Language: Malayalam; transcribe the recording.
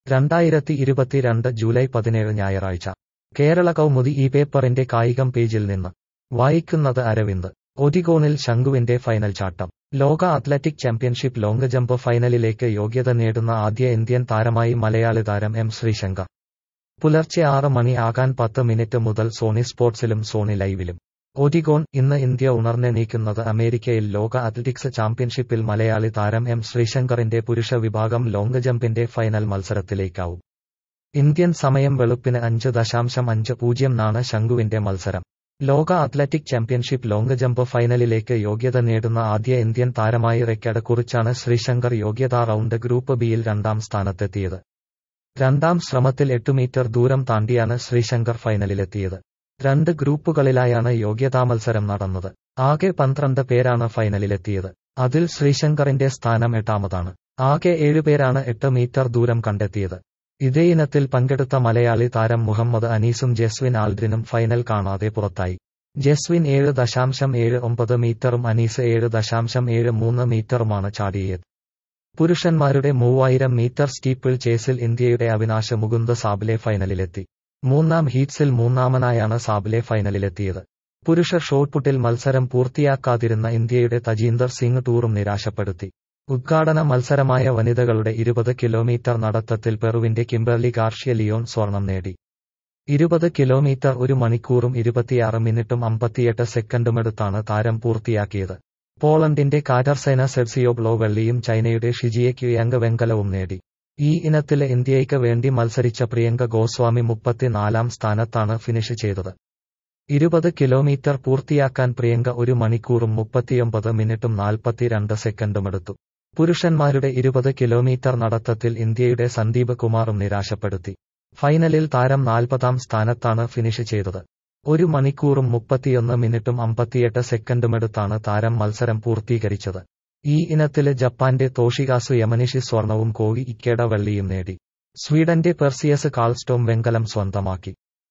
രണ്ടായിരത്തി ഇരുപത്തിരണ്ട് ജൂലൈ പതിനേഴ് ഞായറാഴ്ച കേരള കൗമുദി ഈ പേപ്പറിന്റെ കായികം പേജിൽ നിന്ന് വായിക്കുന്നത് അരവിന്ദ് ഒഡിഗോണിൽ ശംഖുവിന്റെ ഫൈനൽ ചാട്ടം ലോക അത്ലറ്റിക് ചാമ്പ്യൻഷിപ്പ് ലോങ് ജമ്പ് ഫൈനലിലേക്ക് യോഗ്യത നേടുന്ന ആദ്യ ഇന്ത്യൻ താരമായി മലയാളി താരം എം ശ്രീശങ്ക പുലർച്ചെ ആറ് മണി ആകാൻ പത്ത് മിനിറ്റ് മുതൽ സോണി സ്പോർട്സിലും സോണി ലൈവിലും ഒഡിഗോൺ ഇന്ന് ഇന്ത്യ ഉണർന്നെണീക്കുന്നത് അമേരിക്കയിൽ ലോക അത്ലറ്റിക്സ് ചാമ്പ്യൻഷിപ്പിൽ മലയാളി താരം എം ശ്രീശങ്കറിന്റെ പുരുഷ വിഭാഗം ലോങ് ജമ്പിന്റെ ഫൈനൽ മത്സരത്തിലേക്കാവും ഇന്ത്യൻ സമയം വെളുപ്പിന് അഞ്ച് ദശാംശം അഞ്ച് പൂജ്യം നാണ് ശംഖുവിന്റെ മത്സരം ലോക അത്ലറ്റിക് ചാമ്പ്യൻഷിപ്പ് ലോങ് ജമ്പ് ഫൈനലിലേക്ക് യോഗ്യത നേടുന്ന ആദ്യ ഇന്ത്യൻ താരമായി റെക്കോർഡ് കുറിച്ചാണ് ശ്രീശങ്കർ യോഗ്യതാ റൗണ്ട് ഗ്രൂപ്പ് ബിയിൽ രണ്ടാം സ്ഥാനത്തെത്തിയത് രണ്ടാം ശ്രമത്തിൽ എട്ട് മീറ്റർ ദൂരം താണ്ടിയാണ് ശ്രീശങ്കർ ഫൈനലിലെത്തിയത് രണ്ട് ഗ്രൂപ്പുകളിലായാണ് യോഗ്യതാ മത്സരം നടന്നത് ആകെ പന്ത്രണ്ട് പേരാണ് ഫൈനലിലെത്തിയത് അതിൽ ശ്രീശങ്കറിന്റെ സ്ഥാനം എട്ടാമതാണ് ആകെ ഏഴുപേരാണ് എട്ട് മീറ്റർ ദൂരം കണ്ടെത്തിയത് ഇതേ ഇനത്തിൽ പങ്കെടുത്ത മലയാളി താരം മുഹമ്മദ് അനീസും ജസ്വിൻ ആൽദ്രിനും ഫൈനൽ കാണാതെ പുറത്തായി ജസ്വിൻ ഏഴ് ദശാംശം ഏഴ് ഒമ്പത് മീറ്ററും അനീസ് ഏഴ് ദശാംശം ഏഴ് മൂന്ന് മീറ്ററുമാണ് ചാടിയത് പുരുഷന്മാരുടെ മൂവായിരം മീറ്റർ സ്റ്റീപ്പിൾ ചേസിൽ ഇന്ത്യയുടെ അവിനാശ് മുകുന്ദ സാബ്ലെ ഫൈനലിലെത്തി മൂന്നാം ഹീറ്റ്സിൽ മൂന്നാമനായാണ് സാബ്ലെ ഫൈനലിലെത്തിയത് പുരുഷ ഷോട്ട്പുട്ടിൽ മത്സരം പൂർത്തിയാക്കാതിരുന്ന ഇന്ത്യയുടെ തജീന്ദർ സിംഗ് ടൂറും നിരാശപ്പെടുത്തി ഉദ്ഘാടന മത്സരമായ വനിതകളുടെ ഇരുപത് കിലോമീറ്റർ നടത്തത്തിൽ പെറുവിന്റെ കിംബർലി ഗാർഷ്യ ലിയോൺ സ്വർണം നേടി ഇരുപത് കിലോമീറ്റർ ഒരു മണിക്കൂറും ഇരുപത്തിയാറ് മിനിറ്റും അമ്പത്തിയെട്ട് സെക്കൻഡുമെടുത്താണ് താരം പൂർത്തിയാക്കിയത് പോളണ്ടിന്റെ കാറ്റർസൈന സെർസിയോബ്ലോ വെള്ളിയും ചൈനയുടെ ഷിജിയെ ക്യുയംഗ വെങ്കലവും നേടി ഈ ഇനത്തിലെ ഇന്ത്യയ്ക്ക് വേണ്ടി മത്സരിച്ച പ്രിയങ്ക ഗോസ്വാമി മുപ്പത്തിനാലാം സ്ഥാനത്താണ് ഫിനിഷ് ചെയ്തത് ഇരുപത് കിലോമീറ്റർ പൂർത്തിയാക്കാൻ പ്രിയങ്ക ഒരു മണിക്കൂറും മുപ്പത്തിയൊമ്പത് മിനിറ്റും നാൽപ്പത്തിരണ്ട് സെക്കൻഡുമെടുത്തു പുരുഷന്മാരുടെ ഇരുപത് കിലോമീറ്റർ നടത്തത്തിൽ ഇന്ത്യയുടെ സന്ദീപ് കുമാറും നിരാശപ്പെടുത്തി ഫൈനലിൽ താരം നാൽപ്പതാം സ്ഥാനത്താണ് ഫിനിഷ് ചെയ്തത് ഒരു മണിക്കൂറും മുപ്പത്തിയൊന്ന് മിനിറ്റും അമ്പത്തിയെട്ട് സെക്കൻഡുമെടുത്താണ് താരം മത്സരം പൂർത്തീകരിച്ചത് ഈ ഇനത്തില് ജപ്പാന്റെ തോഷികാസു യമനിഷി സ്വർണവും കോവി ഇക്കേഡ വെള്ളിയും നേടി സ്വീഡന്റെ പെർസിയസ് കാൾസ്റ്റോം വെങ്കലം സ്വന്തമാക്കി